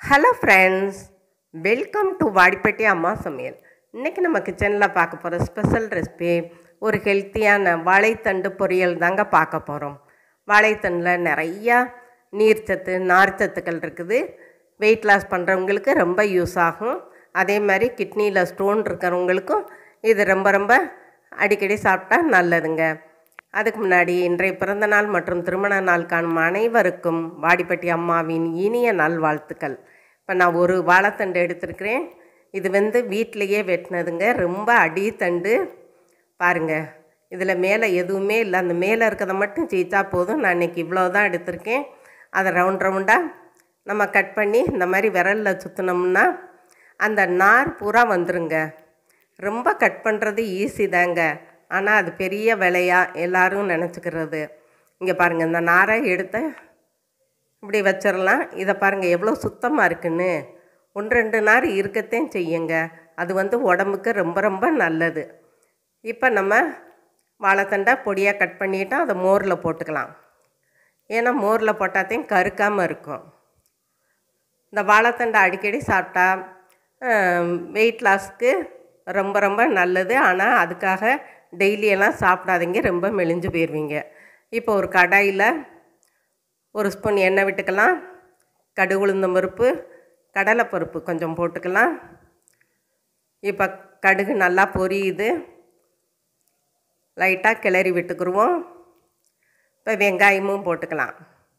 hello friends welcome to Vadipatti அம்மா சமையல் இன்றைக்கி நம்ம கிச்சனில் பார்க்க போகிற ஸ்பெஷல் ரெசிபி ஒரு ஹெல்த்தியான வாழைத்தண்டு பொரியல் தாங்க பார்க்க போகிறோம் வாழைத்தண்டில் நிறையா நீர்ச்சத்து நார்ச்சத்துக்கள் இருக்குது வெயிட் லாஸ் பண்ணுறவங்களுக்கு ரொம்ப யூஸ் ஆகும் அதே மாதிரி கிட்னியில் ஸ்டோன் இருக்கிறவங்களுக்கும் இது ரொம்ப ரொம்ப அடிக்கடி சாப்பிட்டா நல்லதுங்க அதுக்கு முன்னாடி இன்றைய பிறந்தநாள் மற்றும் திருமண நாள் காணும் அனைவருக்கும் வாடிப்பட்டி அம்மாவின் இனிய நல்வாழ்த்துக்கள் இப்போ நான் ஒரு வாழைத்தண்டு எடுத்திருக்கிறேன் இது வந்து வீட்டிலையே வெட்டினதுங்க ரொம்ப அடித்தண்டு பாருங்க இதில் மேலே எதுவுமே இல்லை அந்த மேலே இருக்கிறத மட்டும் சீச்சா போதும் நான் இன்றைக்கி இவ்வளோ தான் எடுத்திருக்கேன் அதை ரவுண்ட் ரவுண்டாக நம்ம கட் பண்ணி இந்த மாதிரி விரலில் சுற்றினோம்னா அந்த நார் பூரா வந்துருங்க ரொம்ப கட் பண்ணுறது ஈஸி தாங்க ஆனால் அது பெரிய வேலையாக எல்லாரும் நினச்சிக்கிறது இங்கே பாருங்கள் இந்த நாரை எடுத்து இப்படி வச்சிடலாம் இதை பாருங்கள் எவ்வளோ சுத்தமாக இருக்குன்னு ஒன்று ரெண்டு நார் இருக்கத்தையும் செய்யுங்க அது வந்து உடம்புக்கு ரொம்ப ரொம்ப நல்லது இப்போ நம்ம வாழைத்தண்டை பொடியாக கட் பண்ணிட்டோம் அதை மோரில் போட்டுக்கலாம் ஏன்னா மோரில் போட்டாத்தையும் கருக்காமல் இருக்கும் இந்த வாழைத்தண்டை அடிக்கடி சாப்பிட்டா வெயிட் லாஸ்க்கு ரொம்ப ரொம்ப நல்லது ஆனால் அதுக்காக டெய்லியெல்லாம் சாப்பிடாதீங்க ரொம்ப மெலிஞ்சு போயிடுவீங்க இப்போ ஒரு கடாயில் ஒரு ஸ்பூன் எண்ணெய் விட்டுக்கலாம் கடுகு உளுந்தம் பருப்பு கடலைப்பருப்பு கொஞ்சம் போட்டுக்கலாம் இப்போ கடுகு நல்லா பொரியுது லைட்டாக கிளறி விட்டுக்குருவோம் இப்போ வெங்காயமும் போட்டுக்கலாம்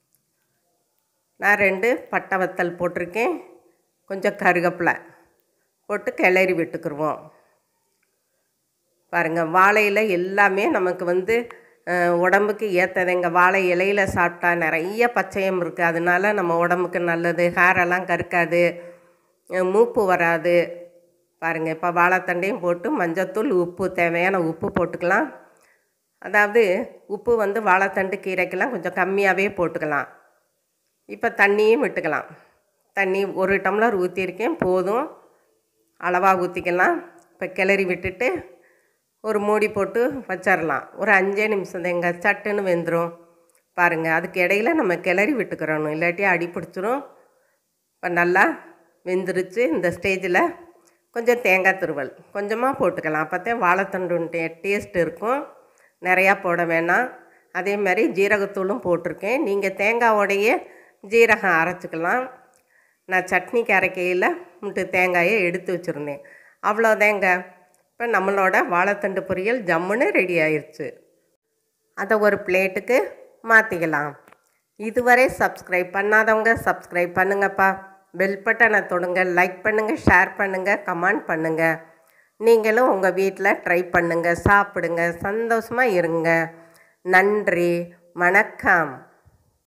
நான் ரெண்டு பட்டை வத்தல் போட்டிருக்கேன் கொஞ்சம் கருகப்பிலை போட்டு கிளறி விட்டுக்குருவோம் பாருங்கள் வாழையில் எல்லாமே நமக்கு வந்து உடம்புக்கு ஏற்றதுங்க வாழை இலையில் சாப்பிட்டா நிறைய பச்சையம் இருக்குது அதனால நம்ம உடம்புக்கு நல்லது ஹேரெல்லாம் கருக்காது மூப்பு வராது பாருங்கள் இப்போ வாழைத்தண்டையும் போட்டு மஞ்சத்தூள் உப்பு தேவையான உப்பு போட்டுக்கலாம் அதாவது உப்பு வந்து வாழைத்தண்டு கீரைக்கெல்லாம் கொஞ்சம் கம்மியாகவே போட்டுக்கலாம் இப்போ தண்ணியும் விட்டுக்கலாம் தண்ணி ஒரு டம்ளர் ஊற்றிருக்கேன் போதும் அளவாக ஊற்றிக்கலாம் இப்போ கிளறி விட்டுட்டு ஒரு மூடி போட்டு வச்சிடலாம் ஒரு அஞ்சே நிமிஷம் தேங்க சட்டுன்னு வெந்துடும் பாருங்கள் அதுக்கு இடையில நம்ம கிளறி விட்டுக்கிறணும் இல்லாட்டி அடி பிடிச்சிரும் இப்போ நல்லா வெந்துருச்சு இந்த ஸ்டேஜில் கொஞ்சம் தேங்காய் துருவல் கொஞ்சமாக போட்டுக்கலாம் அப்போத்தான் வாழைத்தண்டு டேஸ்ட் இருக்கும் நிறையா போட வேணாம் அதே மாதிரி ஜீரகத்தூளும் போட்டிருக்கேன் நீங்கள் தேங்காயோடைய ஜீரகம் அரைச்சிக்கலாம் நான் சட்னிக்கு அரைக்கையில் முட்டு தேங்காயை எடுத்து வச்சுருந்தேன் அவ்வளோதேங்க இப்போ நம்மளோட வாழைத்தண்டு பொரியல் ஜம்முன்னு ரெடி ஆயிடுச்சு அதை ஒரு பிளேட்டுக்கு மாற்றிக்கலாம் இதுவரை சப்ஸ்கிரைப் பண்ணாதவங்க சப்ஸ்கிரைப் பண்ணுங்கப்பா பெல் பட்டனை தொடுங்க லைக் பண்ணுங்கள் ஷேர் பண்ணுங்கள் கமெண்ட் பண்ணுங்கள் நீங்களும் உங்கள் வீட்டில் ட்ரை பண்ணுங்கள் சாப்பிடுங்க சந்தோஷமாக இருங்க நன்றி வணக்கம்